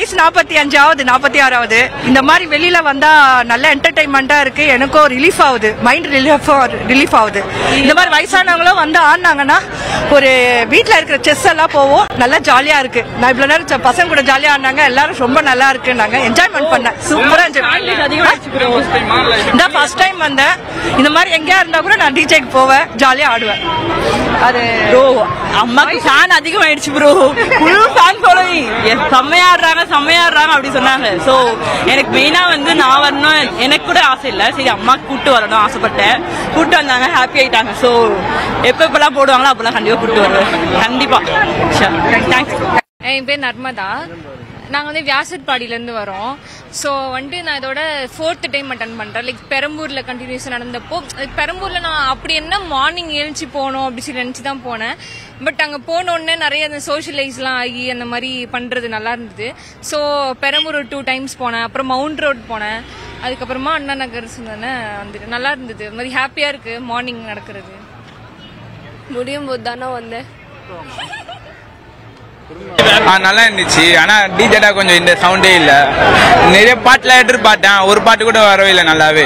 வயசு நாற்பத்தி அஞ்சாவது நாற்பத்தி ஆறாவது இந்த மாதிரி வெளியில வந்தா நல்ல என்டர்டைன்மெண்டா இருக்கு எனக்கும் ரிலீஃப் ஆகுது மைண்ட் ரிலீஃப் ரிலீஃப் ஆகுது இந்த மாதிரி வயசானவங்களும் வந்து ஆடினாங்கன்னா ஒரு வீட்ல இருக்கிற செஸ் எல்லாம் போவோம் நல்லா ஜாலியா இருக்கு நான் இவ்வளவு நேரம் ச- பசங்க கூட ஜாலியா ஆடினாங்க எல்லாரும் ரொம்ப நல்லா இருக்குன்னாங்க என்ஜாய்மெண்ட் பண்ணேன் சூப்பரா என்ஜாய் இந்த ஃபர்ஸ்ட் டைம் வந்தேன் இந்த மாதிரி எங்கேயா இருந்தா கூட நான் டிஜேக்கு போவேன் ஜாலியா ஆடுவேன் அது ப்ரோ அம்மாக்கு ஃபேன் அதிகமாயிடுச்சு ப்ரோ ஃபுல் ஃபேன் ஃபாலோவிங் செம்மையா ஆடுறாங்க செம்மையா ஆடுறாங்க அப்படி சொன்னாங்க ஸோ எனக்கு மெயினா வந்து நான் வரணும் எனக்கு கூட ஆசை இல்லை சரி அம்மா கூட்டு வரணும் ஆசைப்பட்டேன் கூட்டு வந்தாங்க ஹாப்பி ஆயிட்டாங்க ஸோ எப்போ எப்பெல்லாம் போடுவாங்களோ அப்பெல்லாம் கண்டிப்பா கூட்டு வருவேன் கண்டிப்பா தேங்க்ஸ் என் பேர் நர்மதா நாங்கள் வந்து வியாசர்பாடியிலேருந்து வரோம் ஸோ வந்துட்டு நான் இதோட ஃபோர்த் டைம் அட்டன் பண்ணுறேன் லைக் பெரம்பூரில் கண்டினியூஸாக நடந்தப்போ like பெரம்பூரில் நான் அப்படி என்ன மார்னிங் எழுந்துச்சு போகணும் அப்படி சொல்லி நினச்சி தான் போனேன் பட் அங்கே போனோடனே நிறைய அந்த சோஷியலைஸ்லாம் ஆகி அந்த மாதிரி பண்ணுறது நல்லா இருந்தது ஸோ பெரம்பூர் டூ டைம்ஸ் போனேன் அப்புறம் மவுண்ட் ரோட் போனேன் அதுக்கப்புறமா அண்ணா நகர் சொன்னேன் வந்துட்டு நல்லா இருந்தது ஒரு மாதிரி ஹாப்பியாக இருக்குது மார்னிங் நடக்கிறது முடியும் போது தானே வந்தேன் ஆ, நல்லா இருந்துச்சு ஆனா டிஜேடா கொஞ்சம் இந்த சவுண்டே இல்ல நிறைய பாட்டுல எதிர்பார்த்தேன் ஒரு பாட்டு கூட வரவே இல்லை நல்லாவே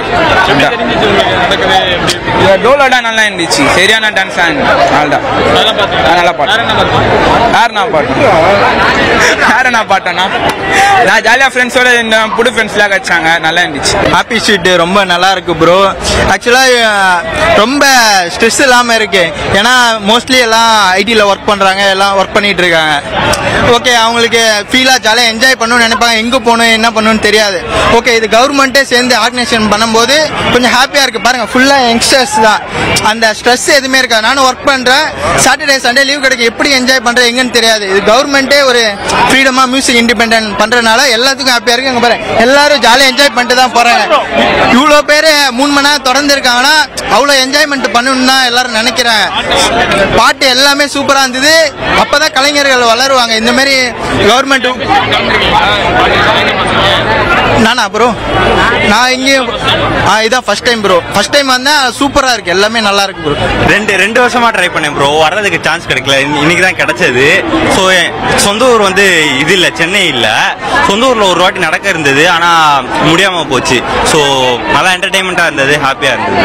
டோலோடா நல்லா இருந்துச்சு சரியான டான்ஸ் நல்லா நல்லா பாட்டு யார் நான் பாட்டு யார நான் பாட்டேன்னா நான் ஜாலியா ஃப்ரெண்ட்ஸோட இந்த புது ஃப்ரெண்ட்ஸ்லாம் கச்சாங்க நல்லா இருந்துச்சு ஹாப்பி ஷீட் ரொம்ப நல்லா இருக்கு ப்ரோ ஆக்சுவலா ரொம்ப ஸ்ட்ரெஸ் இல்லாம இருக்கு ஏன்னா மோஸ்ட்லி எல்லாம் ஐடியில் ஒர்க் பண்றாங்க எல்லாம் ஒர்க் பண்ணிட்டு இருக்காங்க ஓகே அவங்களுக்கு ஃபீலா ஜாலியாக என்ஜாய் பண்ணணும்னு நினைப்பாங்க எங்க போகணும் என்ன பண்ணணும்னு தெரியாது ஓகே இது கவர்மெண்ட்டே சேர்ந்து ஆர்கனைசேஷன் பண்ணும்போது கொஞ்சம் ஹாப்பியா இருக்கு பாருங்க ஃபுல்லா யங்ஸ்டர்ஸ் தான் அந்த ஸ்ட்ரெஸ் எதுவுமே இருக்காது நானும் ஒர்க் பண்றேன் சாட்டர்டே சண்டே லீவ் கிடைக்கும் எப்படி என்ஜாய் பண்றேன் எங்கன்னு தெரியாது இது கவர்மெண்ட்டே ஒரு ஃப்ரீடமா மியூசிக் இண்டிபெண்டன்ட் பண்றதுனால எல்லாத்துக்கும் ஹாப்பியா இருக்கு அங்க பாருங்க எல்லாரும் ஜாலியா என்ஜாய் பண்ணிட்டு தான் போறாங்க இவ்வளோ பேர் மூணு மணி நேரம் தொடர்ந்து இருக்காங்கன்னா அவ்வளோ என்ஜாய்மெண்ட் பண்ணணும்னு தான் எல்லாரும் நினைக்கிறாங்க பாட்டு எல்லாமே சூப்பரா இருந்தது அப்பதான் கலைஞர்கள் வளருவாங்க இந்த மாதிரி கவர்மெண்ட் நானா ப்ரோ நான் இங்கேயும் ஆ இதான் first time bro first time வந்தேன் சூப்பரா இருக்கு எல்லாமே நல்லா இருக்கு ப்ரோ ரெண்டு ரெண்டு வருஷமா ட்ரை பண்ணேன் ப்ரோ வர்றதுக்கு சான்ஸ் கிடைக்கல இன்னி- இன்னைக்கு தான் கிடைச்சது ஸோ சொந்த ஊர் வந்து இது இல்லை சென்னை இல்லை சொந்த ஊரில் ஒரு வாட்டி நடக்க இருந்தது ஆனால் முடியாமல் போச்சு ஸோ நல்லா என்டர்டைன்மெண்ட்டாக இருந்தது ஹாப்பியாக இருந்தது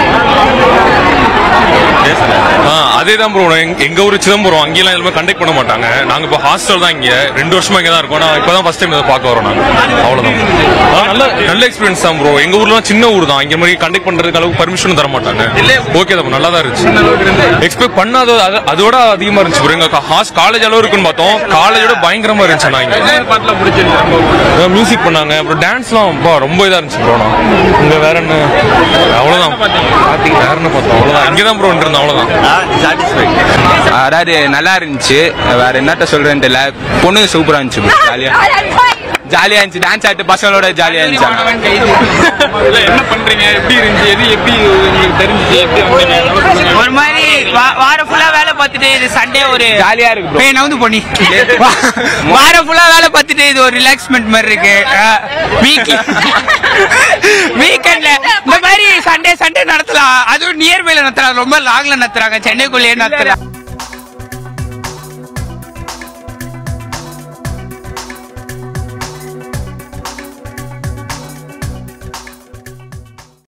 அதே தான் ப்ரோ எங்க ஊர் சிதம்பரம் அங்கெல்லாம் எதுவுமே கண்டக்ட் பண்ண மாட்டாங்க நாங்க இப்போ ஹாஸ்டல் தான் இங்க ரெண்டு வருஷமா இங்க தான் இருக்கோம் நான் இப்பதான் ஃபர்ஸ்ட் டைம் இதை பார்க்க வரோம் நாங்க அவ்வளவுதான் ஆனா, நல்ல நல்ல எக்ஸ்பீரியன்ஸ் தான் ப்ரோ எங்க ஊர்லாம் சின்ன ஊர் தான் இங்க மாதிரி கண்டக்ட் பண்றதுக்கு அளவுக்கு பர்மிஷன் தர மாட்டாங்க ஓகே தான் நல்லா தான் இருந்துச்சு எக்ஸ்பெக்ட் பண்ணாத அது- அதோட அதிகமா இருந்துச்சு ப்ரோ எங்க ஹாஸ் காலேஜ் அளவு இருக்குன்னு பார்த்தோம் காலேஜோட பயங்கரமா இருந்துச்சு நான் இங்க மியூசிக் பண்ணாங்க அப்புறம் டான்ஸ்லாம் பா, ரொம்ப இதா இருந்துச்சு ப்ரோ நான் இங்க வேற என்ன அவ்வளவுதான் வேற என்ன பார்த்தோம் அவ்வளவுதான் இங்க தான் ப்ரோ இருந்தோம் அவ்வளவுதான் அதாவது நல்லா இருந்துச்சு வேற என்னத்த சொல்றேன்னு தெரியல பொண்ணுங்க சூப்பரா இருந்துச்சு bro. ஜாலியா ஜாலியா இருந்துச்சு டான்ஸ் ஆட்டு பசங்களோட ஜாலியா இருந்துச்சு என்ன பண்றீங்க எப்படி இருந்துச்சு எது எப்படி உங்களுக்கு தெரிஞ்சுச்சு எப்படி வந்தீங்க ஒரு மாதிரி வாரம் ஃபுல்லா வேலை பார்த்துட்டு இது சண்டே ஒரு ஜாலியா இருக்கு ப்ரோ நவுந்து பண்ணி வாரம் ஃபுல்லா வேலை பார்த்துட்டு இது ஒரு ரிலாக்ஸ்மெண்ட் மாதிரி இருக்கு வீக் வீக்கெண்ட்ல இந்த மாதிரி சண்டே சண்டே நடத்தலாம் அதுவும் நியர்பைல நடத்தலாம் ரொம்ப லாங்ல நடத்துறாங்க சென்னைக்குள்ளேயே நடத்தலாம்